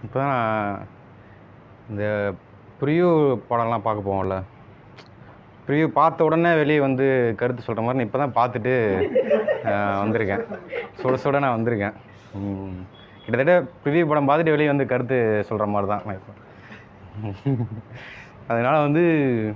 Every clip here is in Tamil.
இப்போ தான் நான் இந்த ப்ரிவ்யூ படம்லாம் பார்க்க போவோம்ல ப்ரிவ்யூ பார்த்த உடனே வெளியே வந்து கருத்து சொல்கிற மாதிரி இப்போ தான் பார்த்துட்டு ஆஹ், வந்திருக்கேன் சுட சுட நான் வந்திருக்கேன் ம். கிட்டத்தட்ட ப்ரிவ்யூ படம் பார்த்துட்டு வெளியே வந்து கருத்து சொல்கிற மாதிரி தான் நான் இப்போ அதனால் வந்து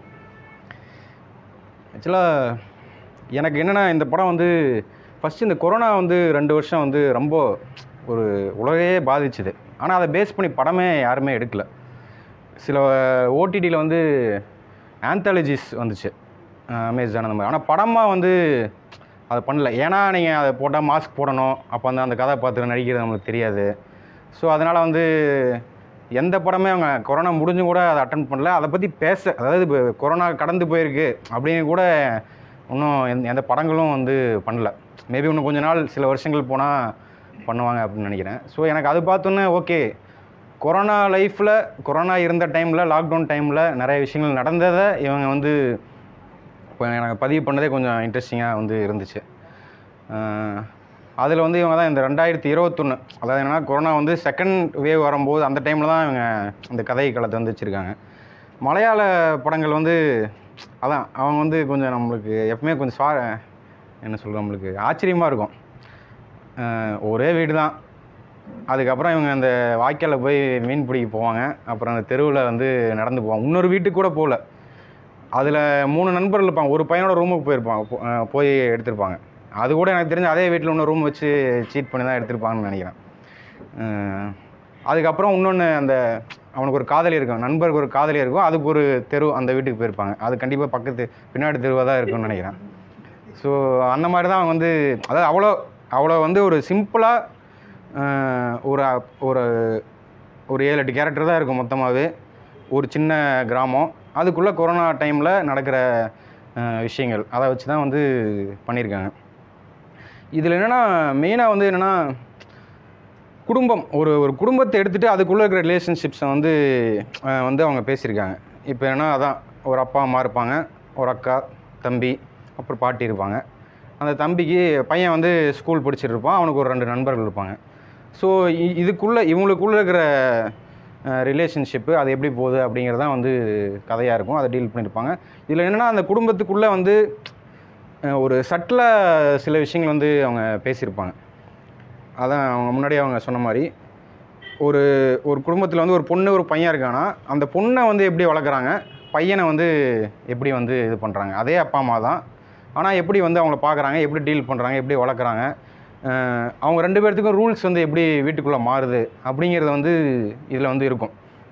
ஆக்சுவலாக எனக்கு என்னென்னா இந்த படம் வந்து ஃபஸ்ட்டு இந்த கொரோனா வந்து ரெண்டு வருஷம் வந்து ரொம்ப ஒரு உலகையே பாதிச்சுது ஆனால் அதை பேஸ் பண்ணி படமே யாருமே எடுக்கல சில ஓடிடியில் வந்து ஆந்தாலஜிஸ் வந்துச்சு அமேசான் அந்த மாதிரி ஆனால் படமாக வந்து அதை பண்ணல ஏன்னா நீங்கள் அதை போட்டால் மாஸ்க் போடணும் அப்போ வந்து அந்த கதாபாத்திரம் நடிக்கிறது நம்மளுக்கு தெரியாது ஸோ அதனால் வந்து எந்த படமே அவங்க கொரோனா முடிஞ்சும் கூட அதை அட்டன் பண்ணல அதை பற்றி பேச அதாவது இப்போ கொரோனா கடந்து போயிருக்கு அப்படின்னு கூட இன்னும் எந்த எந்த படங்களும் வந்து பண்ணல மேபி இன்னும் கொஞ்ச நாள் சில வருஷங்கள் போனால் பண்ணுவாங்க அப்படின்னு நினைக்கிறேன் ஸோ எனக்கு அது பார்த்தோன்னே ஓகே கொரோனா லைஃப்பில் கொரோனா இருந்த டைமில் லாக்டவுன் டைமில் நிறைய விஷயங்கள் நடந்ததை இவங்க வந்து இப்போ எனக்கு பதிவு பண்ணதே கொஞ்சம் இன்ட்ரெஸ்டிங்காக வந்து இருந்துச்சு அதில் வந்து இவங்க தான் இந்த ரெண்டாயிரத்தி இருபத்தொன்று அதாவது என்னன்னா கொரோனா வந்து செகண்ட் வேவ் வரும்போது அந்த டைமில் தான் இவங்க இந்த கதை களத்தை வந்து வச்சுருக்காங்க மலையாள படங்கள் வந்து அதான் அவங்க வந்து கொஞ்சம் நம்மளுக்கு எப்பவுமே கொஞ்சம் சுவா என்ன சொல்கிறது நம்மளுக்கு ஆச்சரியமாக இருக்கும் அஹ் ஒரே வீடு தான் அதுக்கப்புறம் இவங்க அந்த வாய்க்காலில் போய் மீன் பிடிக்க போவாங்க அப்புறம் அந்த தெருவில் வந்து நடந்து போவாங்க இன்னொரு வீட்டுக்கு கூட போகல அதில் மூணு நண்பர்கள் இருப்பாங்க ஒரு பையனோட ரூமுக்கு போயிருப்பாங்க போ- அஹ் போய் எடுத்திருப்பாங்க அது கூட எனக்கு தெரிஞ்சு அதே வீட்டில் இன்னொரு ரூம் வச்சு சீட் பண்ணி தான் எடுத்திருப்பாங்கன்னு நினைக்கிறேன் அஹ் அதுக்கப்புறம் இன்னொன்று அந்த அவனுக்கு ஒரு காதலி இருக்கும் நண்பருக்கு ஒரு காதலி இருக்கும் அதுக்கு ஒரு தெரு அந்த வீட்டுக்கு போயிருப்பாங்க அது கண்டிப்பாக பக்கத்து பின்னாடி தெருவாக தான் இருக்கும்னு நினைக்கிறேன் ஸோ அந்த மாதிரி தான் அவங்க வந்து அதாவது அவ்வளோ அவ்வளோ வந்து ஒரு சிம்பிளாக ஒரு ஒரு ஒரு ஏழு எட்டு கேரக்டர் தான் இருக்கும் மொத்தமாகவே ஒரு சின்ன கிராமம் அதுக்குள்ளே கொரோனா டைமில் நடக்கிற அஹ், விஷயங்கள் அதை வச்சு தான் வந்து பண்ணியிருக்காங்க இதில் என்னென்னா மெயினாக வந்து என்னென்னா குடும்பம் ஒரு ஒரு குடும்பத்தை எடுத்துகிட்டு அதுக்குள்ளே இருக்கிற ரிலேஷன்ஷிப்ஸை வந்து அஹ், வந்து அவங்க பேசியிருக்காங்க இப்போ என்னன்னா அதான் ஒரு அப்பா அம்மா இருப்பாங்க ஒரு அக்கா தம்பி அப்புறம் பாட்டி இருப்பாங்க அந்த தம்பிக்கு பையன் வந்து ஸ்கூல் படிச்சுட்டு இருப்பான் அவனுக்கு ஒரு ரெண்டு நண்பர்கள் இருப்பாங்க ஸோ இதுக்குள்ளே இவங்களுக்குள்ளே இருக்கிற ரிலேஷன்ஷிப்பு அது எப்படி போகுது அப்படிங்கிறது தான் வந்து கதையாக இருக்கும் அதை டீல் பண்ணியிருப்பாங்க இதில் என்னென்னா அந்த குடும்பத்துக்குள்ளே வந்து அஹ், ஒரு சட்டிலாக சில விஷயங்கள் வந்து அவங்க பேசியிருப்பாங்க அதான் அவங்க முன்னாடியே அவங்க சொன்ன மாதிரி ஒரு ஒரு குடும்பத்தில் வந்து ஒரு பொண்ணு ஒரு பையன் இருக்கானா அந்த பொண்ணை வந்து எப்படி வளர்க்குறாங்க பையனை வந்து எப்படி வந்து இது பண்ணுறாங்க அதே அப்பா அம்மா தான் ஆனால் எப்படி வந்து அவங்கள பார்க்குறாங்க எப்படி டீல் பண்ணுறாங்க எப்படி வளர்க்குறாங்க அஹ் அவங்க ரெண்டு பேர்த்துக்கும் ரூல்ஸ் வந்து எப்படி வீட்டுக்குள்ளே மாறுது அப்படிங்கிறது வந்து இதில் வந்து இருக்கும்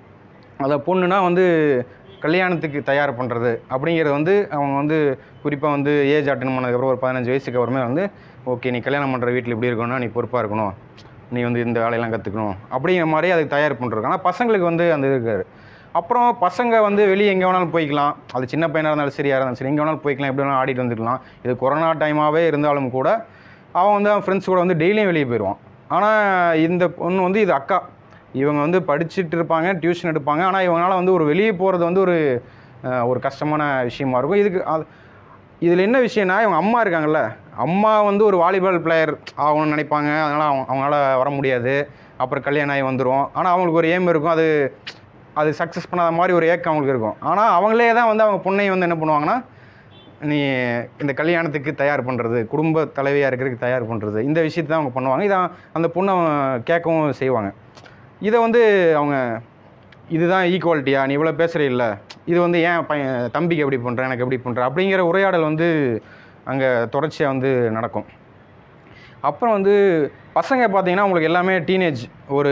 அதை பொண்ணுனா வந்து கல்யாணத்துக்கு தயார் பண்ணுறது அப்படிங்கிறது வந்து அவங்க வந்து குறிப்பாக வந்து ஏஜ் அட்டன் பண்ணதுக்கப்புறம் ஒரு பதினஞ்சு வயசுக்கு அப்புறமே வந்து ஓகே நீ கல்யாணம் பண்ணுற வீட்டில் இப்படி இருக்கணும்னா நீ பொறுப்பாக இருக்கணும் நீ வந்து இந்த வேலையெல்லாம் கற்றுக்கணும் அப்படிங்கிற மாதிரி அதுக்கு தயார் பண்ணுறது ஆனால் பசங்களுக்கு வந்து அந்த இது இருக்காது அப்புறம் பசங்க வந்து வெளியே எங்கே வேணாலும் போய்க்கலாம் அது சின்ன பையனாக இருந்தாலும் சரியாக இருந்தாலும் சரி எங்கே வேணாலும் போய்க்கலாம் எப்படி வேணாலும் ஆடிட்டு வந்துக்கலாம் இது கொரோனா டைமாகவே இருந்தாலும் கூட அவன் வந்து அவன் ஃப்ரெண்ட்ஸ் கூட வந்து டெய்லியும் வெளியே போயிடுவான் ஆனால் இந்த பொண்ணு வந்து இது அக்கா இவங்க வந்து படிச்சுட்டு இருப்பாங்க டியூஷன் எடுப்பாங்க ஆனால் இவங்களால வந்து ஒரு வெளியே போகிறது வந்து ஒரு அஹ், ஒரு கஷ்டமான விஷயமா இருக்கும் இதுக்கு அது இதில் என்ன விஷயம்னா இவங்க அம்மா இருக்காங்கல்ல அம்மா வந்து ஒரு வாலிபால் பிளேயர் ஆகணும்னு நினைப்பாங்க அதனால் அவங்க அவங்களால வர முடியாது அப்புறம் கல்யாணம் ஆகி வந்துடும் ஆனால் அவங்களுக்கு ஒரு ஏம் இருக்கும் அது அது சக்ஸஸ் பண்ணாத மாதிரி ஒரு ஏக்கம் அவங்களுக்கு இருக்கும் ஆனால் அவங்களே தான் வந்து அவங்க பொண்ணை வந்து என்ன பண்ணுவாங்கன்னா நீ இந்த கல்யாணத்துக்கு தயார் பண்ணுறது குடும்ப தலைவியாக இருக்கிறதுக்கு தயார் பண்ணுறது இந்த விஷயத்தை தான் அவங்க பண்ணுவாங்க இதை அந்த பொண்ணை அவங்க கேட்கவும் செய்வாங்க இதை வந்து அவங்க இதுதான் ஈக்குவாலிட்டியா நீ இவ்வளோ பேசுகிற இல்லை இது வந்து ஏன் பையன் தம்பிக்கு எப்படி பண்ணுற எனக்கு எப்படி பண்ணுற அப்படிங்கிற உரையாடல் வந்து அங்கே தொடர்ச்சியாக வந்து நடக்கும் அப்புறம் வந்து பசங்க பார்த்தீங்கன்னா உங்களுக்கு எல்லாமே டீனேஜ் ஒரு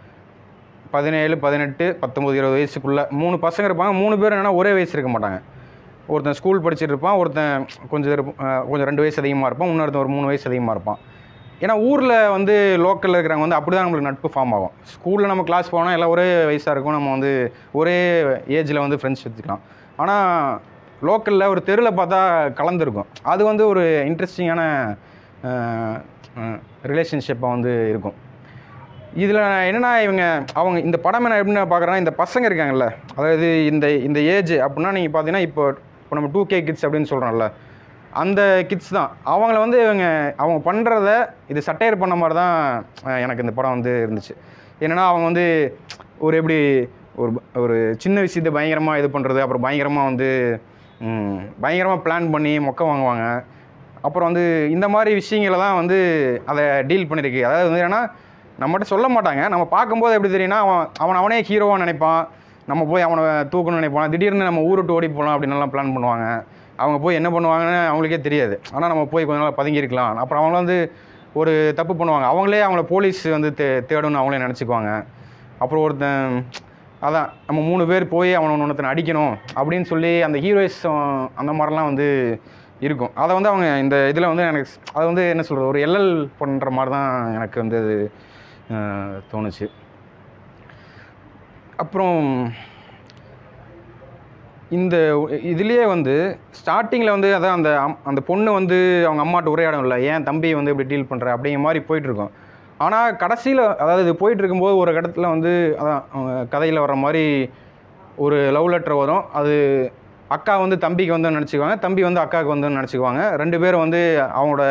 பதினேழு பதினெட்டு பத்தொம்பது இருபது வயசுக்குள்ளே மூணு பசங்க இருப்பாங்க மூணு பேர் என்னன்னா ஒரே வயசு இருக்க மாட்டாங்க ஒருத்தன் ஸ்கூல் படிச்சுட்டு இருப்பான் ஒருத்தன் கொஞ்சம் இருப்ப- அஹ் கொஞ்சம் ரெண்டு வயசு அதிகமாக இருப்பான் இன்னொருத்தன் ஒரு மூணு வயசு அதிகமாக இருப்பான் ஏன்னா ஊரில் வந்து லோக்கலில் இருக்கிறவங்க வந்து அப்படி தான் நம்மளுக்கு நட்பு ஃபார்ம் ஆகும் ஸ்கூலில் நம்ம கிளாஸ் போனால் எல்லாம் ஒரே வயசாக இருக்கும் நம்ம வந்து ஒரே ஏஜில் வந்து ஃப்ரெண்ட்ஸ் வச்சுக்கலாம் ஆனால் லோக்கலில் ஒரு தெருவில் பார்த்தா கலந்துருக்கும் அது வந்து ஒரு இன்ட்ரெஸ்டிங்கான ரிலேஷன்ஷிப்பாக வந்து இருக்கும் இதில் என்னென்னா இவங்க அவங்க இந்த படம் என்ன எப்படின்னு பார்க்குறேன்னா இந்த பசங்க இருக்காங்கல்ல அதாவது இந்த இந்த ஏஜ் அப்படின்னா நீங்கள் பார்த்தீங்கன்னா இப்போ இப்போ நம்ம டூ கே கிட்ஸ் அப்படின்னு சொல்கிறோம்ல அந்த கிட்ஸ் தான் அவங்கள வந்து இவங்க அவங்க பண்ணுறத இது சட்டையர் பண்ண மாதிரி தான் அஹ், எனக்கு இந்த படம் வந்து இருந்துச்சு என்னன்னா அவங்க வந்து ஒரு எப்படி ஒரு ஒரு சின்ன விஷயத்தை பயங்கரமாக இது பண்ணுறது அப்புறம் பயங்கரமாக வந்து பயங்கரமாக பிளான் பண்ணி மொக்க வாங்குவாங்க அப்புறம் வந்து இந்த மாதிரி விஷயங்களை தான் வந்து அதை டீல் பண்ணியிருக்கு அதாவது வந்து என்னன்னா நம்மகிட்ட சொல்ல மாட்டாங்க நம்ம பார்க்கும்போது எப்படி தெரியும்னா அவன் அவன் அவனே ஹீரோவாக நினைப்பான் நம்ம போய் அவனை தூக்கணும்னு நினைப்பான் திடீர்னு நம்ம ஊரை விட்டு ஓடி போகலாம் அப்படின்னுலாம் பிளான் பண்ணுவாங்க அவங்க போய் என்ன பண்ணுவாங்கன்னு அவங்களுக்கே தெரியாது ஆனால் நம்ம போய் கொஞ்ச நாள் பதுங்கியிருக்கலாம் அப்புறம் அவங்க வந்து ஒரு தப்பு பண்ணுவாங்க அவங்களே அவங்கள போலீஸ் வந்து தே தேடணும்னு அவங்களே நினச்சிக்குவாங்க அப்புறம் ஒருத்தன் அதான் நம்ம மூணு பேர் போய் அவனை ஒருத்தனை அடிக்கணும் அப்படின்னு சொல்லி அந்த ஹீரோயிஸ் அந்த மாதிரிலாம் வந்து இருக்கும் அதை வந்து அவங்க இந்த இதில் வந்து எனக்கு அது வந்து என்ன சொல்கிறது ஒரு எல்எல் பண்ணுற மாதிரி தான் எனக்கு வந்து அது அஹ், தோணுச்சு அப்புறம் இந்த இதுலேயே வந்து ஸ்டார்டிங்கில் வந்து அதான் அந்த அம்- அந்த பொண்ணு வந்து அவங்க அம்மாட்ட உரையாடும் இல்லை ஏன் தம்பி வந்து இப்படி டீல் பண்ணுற அப்படிங்கிற மாதிரி போயிட்டுருக்கும் ஆனால் கடைசியில் அதாவது இது போயிட்டு இருக்கும்போது ஒரு இடத்துல வந்து அதான் அவங்க கதையில் வர மாதிரி ஒரு லவ் லெட்டர் வரும் அது அக்கா வந்து தம்பிக்கு வந்து நினச்சிக்குவாங்க தம்பி வந்து அக்காவுக்கு வந்து நினச்சிக்குவாங்க ரெண்டு பேரும் வந்து அவங்களோட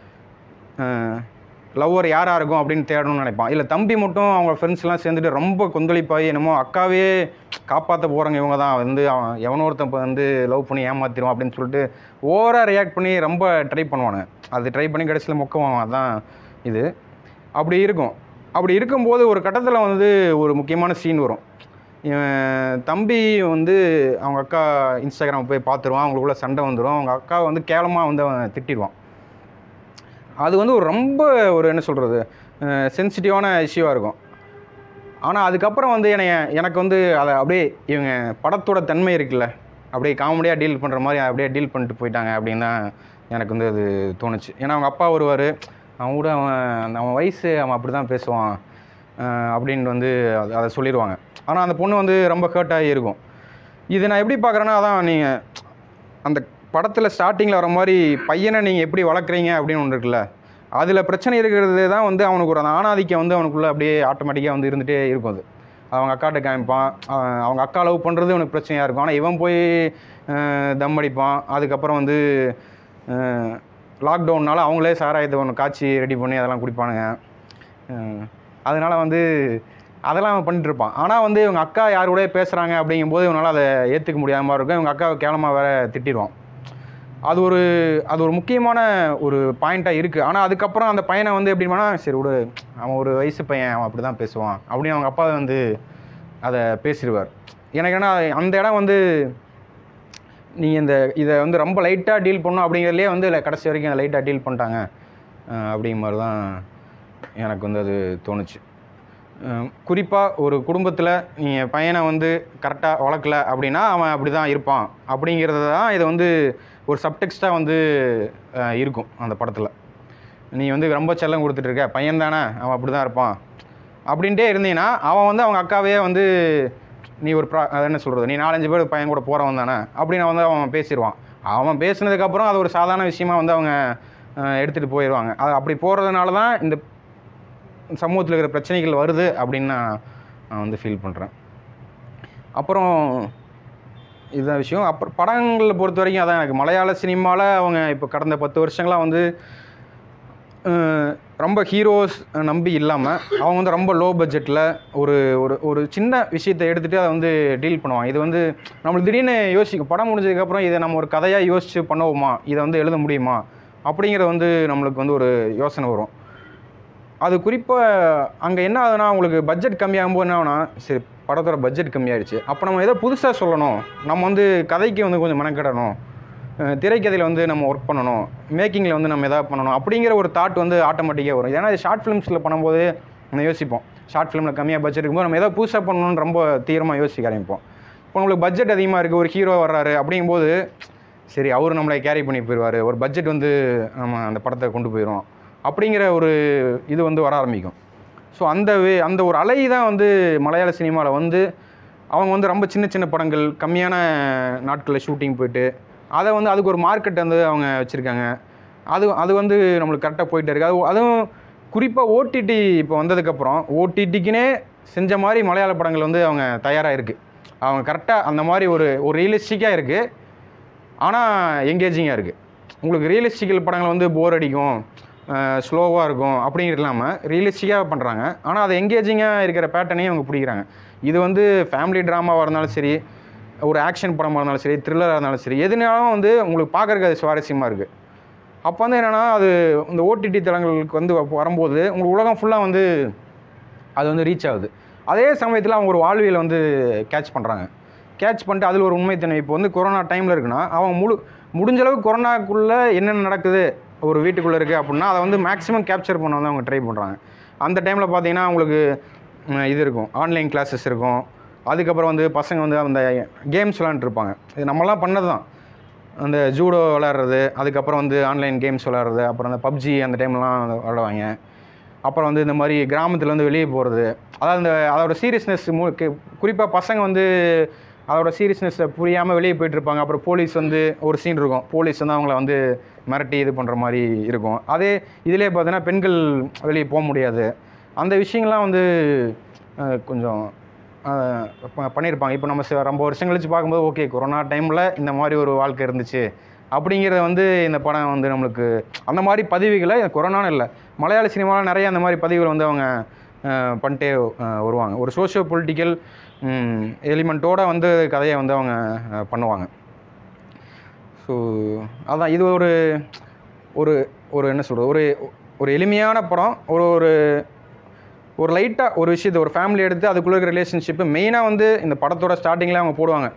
லவ்வர் யாராக இருக்கும் அப்படின்னு தேடணும்னு நினைப்பான் இல்லை தம்பி மட்டும் அவங்க ஃப்ரெண்ட்ஸ்லாம் சேர்ந்துட்டு ரொம்ப கொந்தளிப்பாகி என்னமோ அக்காவே காப்பாற்ற போகிறவங்க இவங்க தான் வந்து அவன் எவனோ ஒருத்தன் இப்ப வந்து லவ் பண்ணி ஏமாத்திடுவான் அப்படின்னு சொல்லிட்டு ஓவராக ரியாக்ட் பண்ணி ரொம்ப ட்ரை பண்ணுவானு அது ட்ரை பண்ணி கடைசியில் மொக்குவான் அதான் இது அப்படி இருக்கும் அப்படி இருக்கும்போது ஒரு கட்டத்தில் வந்து ஒரு முக்கியமான சீன் வரும் இவன் தம்பி வந்து அவங்க அக்கா இன்ஸ்டாகிராம் போய் பார்த்துருவான் அவங்களுக்குள்ள சண்டை வந்துடும் அவங்க அக்கா வந்து கேவலமாக வந்து அவன் திட்டிடுவான் அது வந்து ஒரு ரொம்ப ஒரு என்ன சொல்கிறது சென்சிட்டிவான இஷ்யூவாக இருக்கும் ஆனால் அதுக்கப்புறம் வந்து என்னை எனக்கு வந்து அதை அப்படியே இவங்க படத்தோட தன்மை இருக்குல்ல அப்படியே காமெடியாக டீல் பண்ணுற மாதிரி அப்படியே டீல் பண்ணிட்டு போயிட்டாங்க அப்படின்னு தான் எனக்கு வந்து அது தோணுச்சு ஏன்னா அவங்க அப்பா வருவார் அவன் கூட அவன் அந்த அவன் வயசு அவன் அப்படி தான் பேசுவான் அஹ் அப்படின்னு வந்து அது- அதை சொல்லிடுவாங்க ஆனால் அந்த பொண்ணு வந்து ரொம்ப ஹர்ட் ஆகி இருக்கும் இது நான் எப்படி பார்க்குறேன்னா அதான் நீங்கள் அந்த படத்தில் ஸ்டார்டிங்கில் வர மாதிரி பையனை நீங்கள் எப்படி வளர்க்குறீங்க அப்படின்னு ஒன்று இருக்குல்ல அதில் பிரச்சனை இருக்கிறது தான் வந்து அவனுக்கு ஒரு அந்த ஆணாதிக்கம் வந்து அவனுக்குள்ளே அப்படியே ஆட்டோமேட்டிக்காக வந்து இருந்துகிட்டே இருக்கும் அது அவங்க அக்காட்ட காமிப்பான் அவன் அவங்க அக்கா லவ் பண்ணுறது அவனுக்கு பிரச்சனையாக இருக்கும் ஆனால் இவன் போய் அஹ், தம் அடிப்பான் அதுக்கப்புறம் வந்து லாக்டவுன்னால அவங்களே சாராயத்தை ஒன்று காய்ச்சி ரெடி பண்ணி அதெல்லாம் குடிப்பானுங்க அஹ், அதனால வந்து அதெல்லாம் அவன் பண்ணிட்டு இருப்பான் ஆனால் வந்து இவங்க அக்கா யார் கூடயே பேசுகிறாங்க அப்படிங்கும்போது இவனால் அதை ஏற்றுக்க முடியாமல் இருக்கும் இவங்க அக்காவை கேவலமாக வேற திட்டிடுவான் அது ஒரு அது ஒரு முக்கியமான ஒரு பாயிண்ட்டாக இருக்குது ஆனால் அதுக்கப்புறம் அந்த பையனை வந்து எப்படி பண்ணால் சரி விடு அவன் ஒரு வயசு பையன் அவன் அப்படி தான் பேசுவான் அப்படின்னு அவங்க அப்பா வந்து அதை பேசிடுவார் எனக்கு என்ன அந்த இடம் வந்து நீங்கள் இந்த இதை வந்து ரொம்ப லைட்டாக டீல் பண்ணணும் அப்படிங்கிறதுலே வந்து இல்லை கடைசி வரைக்கும் அதை லைட்டாக டீல் பண்ணிட்டாங்க அஹ் அப்படிங்கிற மாதிரி தான் எனக்கு வந்து அது தோணுச்சு குறிப்பாக ஒரு குடும்பத்தில் நீங்கள் பையனை வந்து கரெக்டாக வளர்க்கல அப்படின்னா அவன் அப்படி தான் இருப்பான் அப்படிங்கிறது தான் இதை வந்து ஒரு சப்டெக்ஸ்ட்டாக வந்து அஹ், இருக்கும் அந்த படத்தில் நீ வந்து ரொம்ப செல்லம் கொடுத்துட்டு இருக்க பையன் தானே அவன் அப்படி தான் இருப்பான் அப்படின்ட்டே இருந்தீங்கன்னா அவன் வந்து அவங்க அக்காவே வந்து நீ ஒரு ப்ரா அது என்ன சொல்கிறது நீ நாலஞ்சு பேர் பையன் கூட போகிறவன் தானே அப்படின்னு வந்து அவன் பேசிடுவான் அவன் பேசுனதுக்கப்புறம் அது ஒரு சாதாரண விஷயமா வந்து அவங்க எடுத்துகிட்டு போயிடுவாங்க அது அப்படி போகிறதுனால தான் இந்த சமூகத்தில் இருக்கிற பிரச்சனைகள் வருது அப்படின்னு நான் நான் வந்து ஃபீல் பண்ணுறேன் அப்புறம் இதுதான் விஷயம் அப்புறம் படங்களை பொறுத்த வரைக்கும் அதான் எனக்கு மலையாள சினிமாவில் அவங்க இப்போ கடந்த பத்து வருஷங்களாக வந்து அஹ், ரொம்ப ஹீரோஸ் நம்பி இல்லாமல் அவங்க வந்து ரொம்ப லோ பட்ஜெட்டில் ஒரு ஒரு ஒரு சின்ன விஷயத்தை எடுத்துகிட்டு அதை வந்து டீல் பண்ணுவாங்க இது வந்து நம்மளுக்கு திடீர்னு யோசிக்கும் படம் முடிஞ்சதுக்கப்புறம் இதை நம்ம ஒரு கதையாக யோசித்து பண்ணுவோமா இதை வந்து எழுத முடியுமா அப்படிங்கிறது வந்து நம்மளுக்கு வந்து ஒரு யோசனை வரும் அது குறிப்பாக அங்கே என்ன ஆகுதுன்னா உங்களுக்கு பட்ஜெட் கம்மியாகும்போது என்ன ஆகுனா சரி படத்தோட பட்ஜெட் கம்மியாயிடுச்சு அப்போ நம்ம ஏதோ புதுசாக சொல்லணும் நம்ம வந்து கதைக்கு வந்து கொஞ்சம் மெனக்கிடணும் அஹ் திரைக்கதையில் வந்து நம்ம ஒர்க் பண்ணணும் மேக்கிங்கில் வந்து நம்ம எதாவது பண்ணணும் அப்படிங்கிற ஒரு தாட் வந்து ஆட்டோமேட்டிக்காக வரும் ஏன்னா ஷார்ட் ஃபிலிம்ஸில் பண்ணும்போது நம்ம யோசிப்போம் ஷார்ட் ஃபிலிமில் கம்மியாக பட்ஜெட் இருக்கும்போது நம்ம ஏதாவது புதுசாக பண்ணணும்னு ரொம்ப தீவிரமாக யோசிக்க ஆரம்பிப்போம் இப்போ உங்களுக்கு பட்ஜெட் அதிகமாக இருக்குது ஒரு ஹீரோ வர்றாரு அப்படிங்கும்போது சரி அவர் நம்மளை கேரி பண்ணி போயிடுவார் ஒரு பட்ஜெட் வந்து நம்ம அந்த படத்தை கொண்டு போயிடும் அப்படிங்கிற ஒரு இது வந்து வர ஆரம்பிக்கும் ஸோ அந்த வே அந்த ஒரு அலை தான் வந்து மலையாள சினிமாவில் வந்து அவங்க வந்து ரொம்ப சின்ன சின்ன படங்கள் கம்மியான நாட்களில் ஷூட்டிங் போயிட்டு அதை வந்து அதுக்கு ஒரு மார்க்கெட் வந்து அவங்க வச்சுருக்காங்க அது அது வந்து நம்மளுக்கு கரெக்டாக போயிட்டே இருக்குது அது அதுவும் குறிப்பாக ஓடிடி இப்போ வந்ததுக்கப்புறம் ஓடிடிக்குனே செஞ்ச மாதிரி மலையாள படங்கள் வந்து அவங்க தயாராக இருக்குது அவங்க கரெக்டாக அந்த மாதிரி ஒரு ஒரு ரியலிஸ்டிக்காக இருக்குது ஆனால் எங்கேஜிங்காக இருக்குது உங்களுக்கு ரியலிஸ்டிக்கல் படங்கள் வந்து போர் அடிக்கும் ஸ்லோவாக இருக்கும் அப்படிங்கிறது இல்லாமல் ரியலிஸ்டிக்காக பண்ணுறாங்க ஆனால் அது எங்கேஜிங்காக இருக்கிற பேட்டர்னையும் அவங்க பிடிக்கிறாங்க இது வந்து ஃபேமிலி ட்ராமாவாக இருந்தாலும் சரி ஒரு ஆக்ஷன் படமாக இருந்தாலும் சரி த்ரில்லராக இருந்தாலும் சரி எதுனாலும் வந்து உங்களுக்கு பார்க்குறக்கு அது சுவாரஸ்யமாக இருக்குது அப்போ வந்து என்னென்னா அது இந்த ஓடிடி தளங்களுக்கு வந்து அப்போ வரும்போது உங்களுக்கு உலகம் ஃபுல்லாக வந்து அது வந்து ரீச் ஆகுது அதே சமயத்தில் அவங்க ஒரு வாழ்வியலை வந்து கேட்ச் பண்ணுறாங்க கேட்ச் பண்ணிட்டு அதில் ஒரு உண்மைத்தன்மை இப்போ வந்து கொரோனா டைமில் இருக்குன்னா அவங்க முழு முடிஞ்ச அளவுக்கு கொரோனாக்குள்ளே என்னென்ன நடக்குது ஒரு வீட்டுக்குள்ளே இருக்குது அப்படின்னா அதை வந்து மேக்ஸிமம் கேப்சர் பண்ண வந்து அவங்க ட்ரை பண்ணுறாங்க அந்த டைமில் பார்த்தீங்கன்னா அவங்களுக்கு ம், இது இருக்கும் ஆன்லைன் கிளாஸஸ் இருக்கும் அதுக்கப்புறம் வந்து பசங்க வந்து அந்த கேம்ஸ் விளாண்டுருப்பாங்க இது நம்மலாம் பண்ணது தான் அந்த ஜூடோ விளாட்றது அதுக்கப்புறம் வந்து ஆன்லைன் கேம்ஸ் விளாட்றது அப்புறம் அந்த பப்ஜி அந்த டைம்லாம் விளாடுவாங்க அப்புறம் வந்து இந்த மாதிரி கிராமத்துல இருந்து வெளியே போகிறது அதாவது இந்த அதோட சீரியஸ்னஸ் குறிப்பாக பசங்க வந்து அதோட சீரியஸ்னஸை புரியாமல் வெளியே போயிட்டு இருப்பாங்க அப்புறம் போலீஸ் வந்து ஒரு சீன் இருக்கும் போலீஸ் வந்து அவங்கள வந்து மிரட்டி இது பண்ணுற மாதிரி இருக்கும் அதே இதிலே பார்த்தீங்கன்னா பெண்கள் வெளியே போக முடியாது அந்த விஷயங்கள்லாம் வந்து அஹ், கொஞ்சம் அஹ், ப- பண்ணியிருப்பாங்க இப்போ நம்ம ச- ரொம்ப வருஷம் கழிச்சு பார்க்கும்போது ஓகே கொரோனா டைமில் இந்த மாதிரி ஒரு வாழ்க்கை இருந்துச்சு அப்படிங்கிறத வந்து இந்த படம் வந்து நம்மளுக்கு அந்த மாதிரி பதிவுகளை கொரோனான்னு இல்லை மலையாள சினிமாவில் நிறைய அந்த மாதிரி பதிவுகள் வந்து அவங்க அஹ், பண்ணிட்டே அஹ், வருவாங்க ஒரு சோஷியோ பொலிட்டிக்கல் எலிமெண்ட்டோட வந்து கதையை வந்து அவங்க அஹ், பண்ணுவாங்க ஸோ அதான் இது ஒரு ஒரு ஒரு என்ன சொல்கிறது ஒரு ஒரு எளிமையான படம் ஒரு ஒரு ஒரு லைட்டாக ஒரு விஷயத்தை ஒரு ஃபேமிலி எடுத்து அதுக்குள்ளே இருக்கிற ரிலேஷன்ஷிப்பு மெயினாக வந்து இந்த படத்தோட ஸ்டார்டிங்கில் அவங்க போடுவாங்க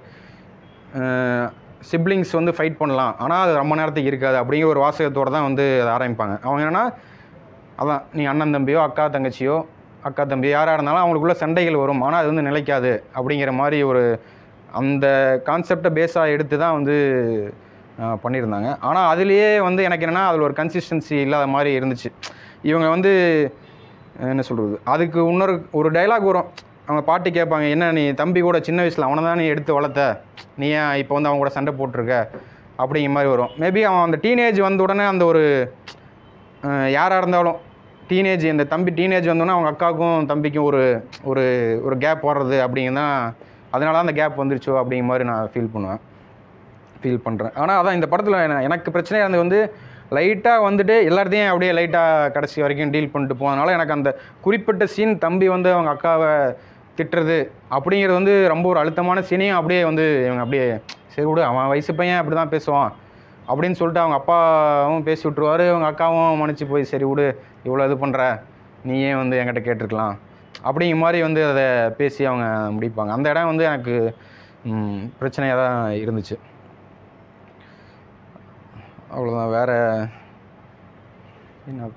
சிப்ளிங்ஸ் வந்து ஃபைட் பண்ணலாம் ஆனால் அது ரொம்ப நேரத்துக்கு இருக்காது அப்படிங்கிற ஒரு வாசகத்தோடு தான் வந்து அதை ஆரம்பிப்பாங்க அவங்க என்னென்னா அதான் நீ அண்ணன் தம்பியோ அக்கா தங்கச்சியோ அக்கா தம்பி யாராக இருந்தாலும் அவங்களுக்குள்ள சண்டைகள் வரும் ஆனால் அது வந்து நிலைக்காது அப்படிங்கிற மாதிரி ஒரு அந்த கான்செப்டை பேஸாக எடுத்து தான் வந்து அஹ், பண்ணியிருந்தாங்க ஆனால் அதுலேயே வந்து எனக்கு என்னென்னா அதில் ஒரு கன்சிஸ்டன்சி இல்லாத மாதிரி இருந்துச்சு இவங்க வந்து அஹ், என்ன சொல்கிறது அதுக்கு இன்னொரு ஒரு டைலாக் வரும் அவங்க பாட்டி கேட்பாங்க என்ன நீ தம்பி கூட சின்ன வயசில் அவனை தான் நீ எடுத்து வளர்த்த நீ ஏன் இப்போ வந்து அவங்க கூட சண்டை போட்டிருக்க அப்படிங்கிற மாதிரி வரும் மேபி அவன் அந்த டீனேஜ் வந்த உடனே அந்த ஒரு அஹ் யாராக இருந்தாலும் டீனேஜ் இந்த தம்பி டீனேஜ் வந்தோன்னே அவங்க அக்காவுக்கும் தம்பிக்கும் ஒரு ஒரு ஒரு கேப் வர்றது அப்படிங்கன்னா அதனால தான் அந்த கேப் வந்துருச்சோ அப்படிங்கிற மாதிரி நான் ஃபீல் பண்ணுவேன் ஃபீல் பண்ணுறேன் ஆனால் அதான் இந்த படத்தில் எனக்கு பிரச்சனையாக இருந்தது வந்து லைட்டாக வந்துட்டு எல்லாத்தையும் அப்படியே லைட்டாக கடைசி வரைக்கும் டீல் பண்ணிட்டு போனதுனால எனக்கு அந்த குறிப்பிட்ட சீன் தம்பி வந்து அவங்க அக்காவை திட்டுறது அப்படிங்கிறது வந்து ரொம்ப ஒரு அழுத்தமான சீனையும் அப்படியே வந்து இவங்க அப்படியே சரி விடு அவன் வயசு பையன் அப்படி தான் பேசுவான் அப்படின்னு சொல்லிட்டு அவங்க அப்பாவும் பேசி விட்ருவாரு அவங்க அக்காவும் மன்னிச்சு போய் சரி விடு இவ்வளோ இது பண்ணுற நீயே வந்து என்கிட்ட கேட்டிருக்கலாம் அப்படிங்கிற மாதிரி வந்து அதை பேசி அவங்க முடிப்பாங்க அந்த இடம் வந்து எனக்கு ம், பிரச்சனையாக தான் இருந்துச்சு அவ்வளோதான் வேறு என்ன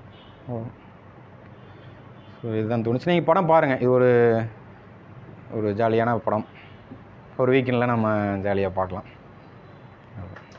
ஸோ இதுதான் தோணுச்சு நீங்கள் படம் பாருங்கள் இது ஒரு ஒரு ஜாலியான படம் ஒரு வீக்கெண்டில் நம்ம ஜாலியாக பார்க்கலாம்